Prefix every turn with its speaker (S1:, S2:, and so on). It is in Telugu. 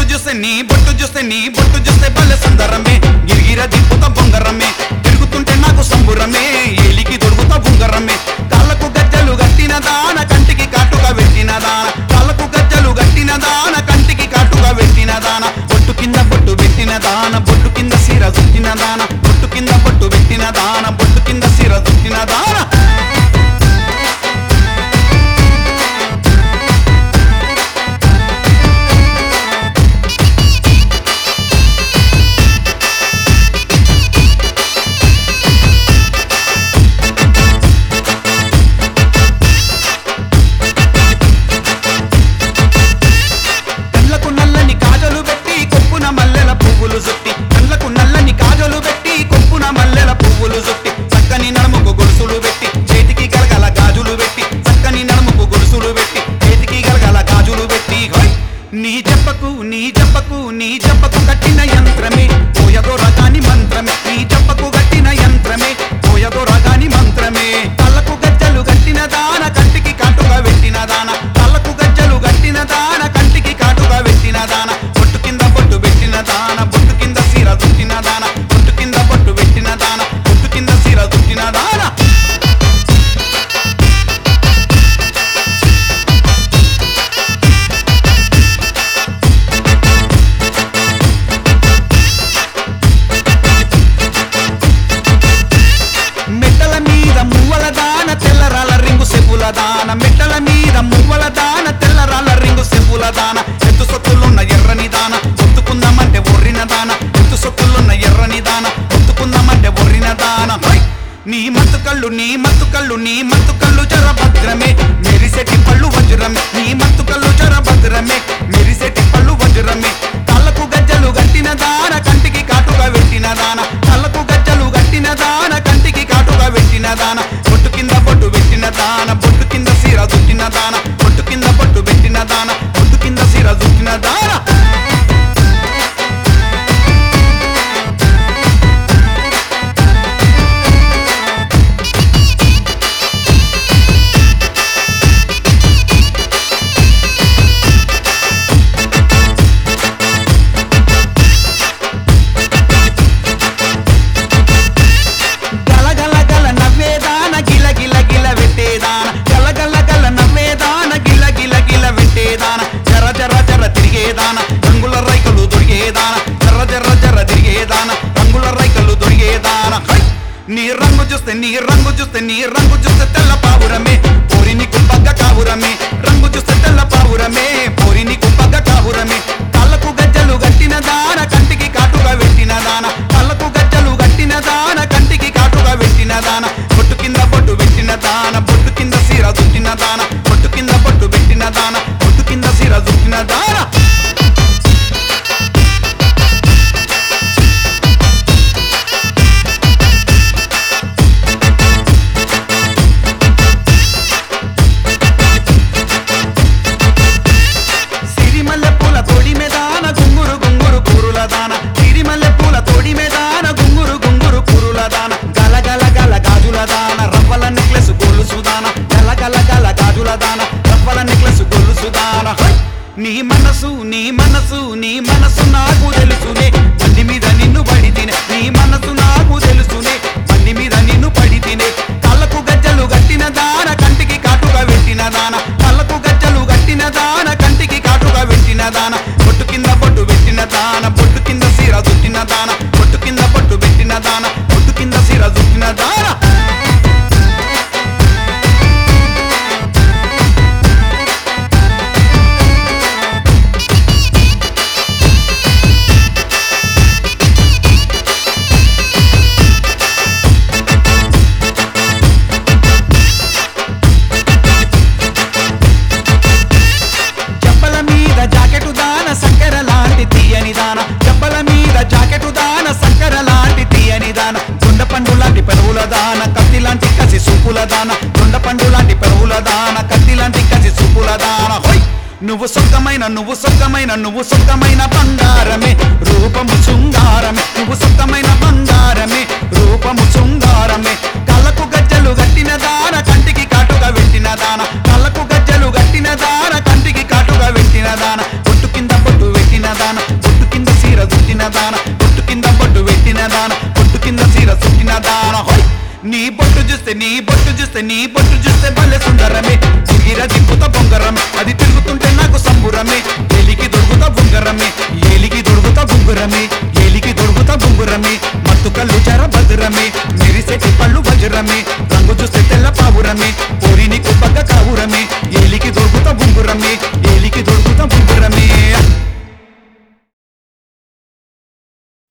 S1: చూస్తే నీ బొట్టు చూస్తే నీ బొట్టు చూస్తే భలే సుందరమే గిరిగిర దిప్పుతా బొంగరమే తిరుగుతుంటే నాకు సంబురమే ఏలికి దొరుకుతా బుంగరమే కాళ్ళకు గజ్జలు గట్టిన దాన కంటికి కాటుగా పెట్టిన దాన కాళ్ళకు గజ్జలు గట్టిన దాన కంటికి కాటుగా పెట్టిన దాన బొట్టు కింద బొట్టు పెట్టిన దాన బొట్టు కింద సీర చుట్టిన దాన బొట్టు కింద బొట్టు పెట్టిన దాన బొట్టు కింద సీర చుట్టిన దాన కళ్ళకు నల్లని కాజలు పెట్టి కొప్పున మల్లెల పువ్వులు చుట్టి కళ్ళకు నల్లని కాజలు పెట్టి కొప్పున మల్లెల పువ్వులు చుట్టి చక్కని నడుముకు గొలుసులు పెట్టి చేతికి గలగల గాజులు పెట్టి చక్కని నడుముకు గొలుసులు పెట్టి చేతికి గలగల గాజులు పెట్టి హోయ్ నీ జప్పకు నీ జప్పకు నీ జప్పకు కట్టిన యంత్రమే పోయదో రకాని మంత్రమే నీ జప్పకు కట్టిన యంత్రమే పోయదో రకాని మంత్రమే కళ్ళకు గజ్జలు కట్టిన దాన కంటికి కాటుగా పెట్టిన దాన కళ్ళకు గజ్జలు కట్టిన దాన కంటికి కాటుగా పెట్టిన దాన బొట్టు కింద బొట్టు పెట్టిన దాన బొట్టు కింద సీర చుట్టిన దాన బొట్టు కింద బొట్టు పెట్టిన దాన బొట్టు కింద సీర చుట్టిన దాన మెట్టల మీద మువ్వల దాన తెల్లరాల రింగు సెప్పుల దాన మెట్టల మీద మువ్వల దాన తెల్లరాల రింగు సెప్పుల దాన ఎత్తు సొత్తులున్న ఎర్రని దాన ఒత్తుకుందామంటే ఒర్రిన దాన ఎత్తు సొత్తులున్న ఎర్రని దాన ఒత్తుకుందామంటే ఒర్రిన దాన హోయ్! నీ మత్తు కళ్ళు నీ మత్తు కళ్ళు నీ మత్తు కళ్ళు జర భద్రమే మెరిసెటి పళ్ళు వజ్రమే నీ మత్తు కళ్ళు జర భద్రమే మెరిసెటి పళ్ళు వజ్రమే కళ్ళకు గజ్జలు గట్టిన దాన కంటికి కాటుగా పెట్టిన దాన కళ్ళకు గజ్జలు గట్టిన దాన కంటికి కాటుగా పెట్టిన దాన బొట్టు కింద బొట్టు పెట్టిన దాన బొట్టు కింద సీర చుట్టిన దాన బొట్టు కింద బొట్టు పెట్టిన దాన బొట్టు కింద సీర చుట్టిన దాన గల గల గల నవ్వేదాన గిల గిల గిల పెట్టేదాన గల గల గల నవ్వేదాన గిల గిల గిల పెట్టేదాన జర జర జర తిరిగేదాన రంగుల రైకలు దొరికేదాన జర జర జర తిరిగేదాన రంగుల రైకలు దొరికేదాన హై! నీ రంగు చూస్తే నీ రంగు చూస్తే నీ రంగు చూస్తే తెల్ల పావురమే పోరి నీకు పగ్గ కావురమే రంగు చూస్తే తెల్ల పావురమే పోరి నీకు పగ్గ కావురమే కళ్ళకు గజ్జలు గట్టిన దాన కంటికి కాటుగా పెట్టిన దాన కళ్ళకు గజ్జలు గట్టిన దాన కంటికి కాటుగా పెట్టిన దాన బొట్టు కింద బొట్టు పెట్టిన దాన బొట్టు కింద సీర చుట్టిన దాన బొట్టు కింద బొట్టు పెట్టిన దాన బొట్టు కింద సీర చుట్టిన దాన సిరిమల్లె పూల తోడి మేదాన గుంగురు గుంగురు కూరుల దాన సిరిమల్లె పూల తోడి మేదాన గుంగురు గుంగురు కూరుల దాన గల గల గల గాజుల దాన రవ్వల నెక్లెస్ గొలుసు దాన గల గల గల గాజుల దాన రవ్వల నెక్లెస్ గొలుసు దాన హై! నీ మనసు నీ మనసు నీ మనసు నాకు తెలుసునే బండి మీద నిన్ను పడి తినే నీ మనసు నాకు తెలుసునే బండి మీద నిన్ను పడి తినే కళ్ళకు గజ్జలు గట్టిన దాన కంటికి కాటుగా పెట్టిన దాన కళ్ళకు గజ్జలు గట్టిన దాన కంటికి కాటుగా పెట్టిన దాన బొట్టు కింద బొట్టు పెట్టిన దాన బొట్టు కింద సీర చుట్టిన దాన బొట్టు కింద బొట్టు పెట్టిన దాన బొట్టు కింద సీర చుట్టిన దాన జబ్బల మీద జాకెటు దాన సక్కర లాంటి తీయని దాన జబ్బల మీద జాకెటు దాన సక్కర లాంటి తీయని దాన దొండ పండు లాంటి పెరువుల దాన కత్తి లాంటి కసి సూపుల దాన దొండ పండు లాంటి పెరువుల దాన కత్తి లాంటి కసి సూపుల దాన హోయ్ నువ్వు సొక్కమైన నువ్వు సొక్కమైన నువ్వు సొక్కమైన బంగారమే రూపము శృంగారమే నువ్వు సొక్కమైన బంగారమే రూపము శృంగారమే కళ్ళకు గజ్జలు గట్టిన దాన కంటికి కాటుగా పెట్టిన దాన కళ్ళకు గజ్జలు గట్టిన దాన కంటికి కాటుగా పెట్టిన దాన బొట్టు కింద బొట్టు పెట్టిన దాన నీ బొట్టు చూస్తే నీ బొట్టు చూస్తే భలే సుందరమే సిగిర దిప్పుత బొంగరమే అది తిరుగుతుంటే నాకు సంబురమే ఎలికి దొరుకుతా బొంగరమే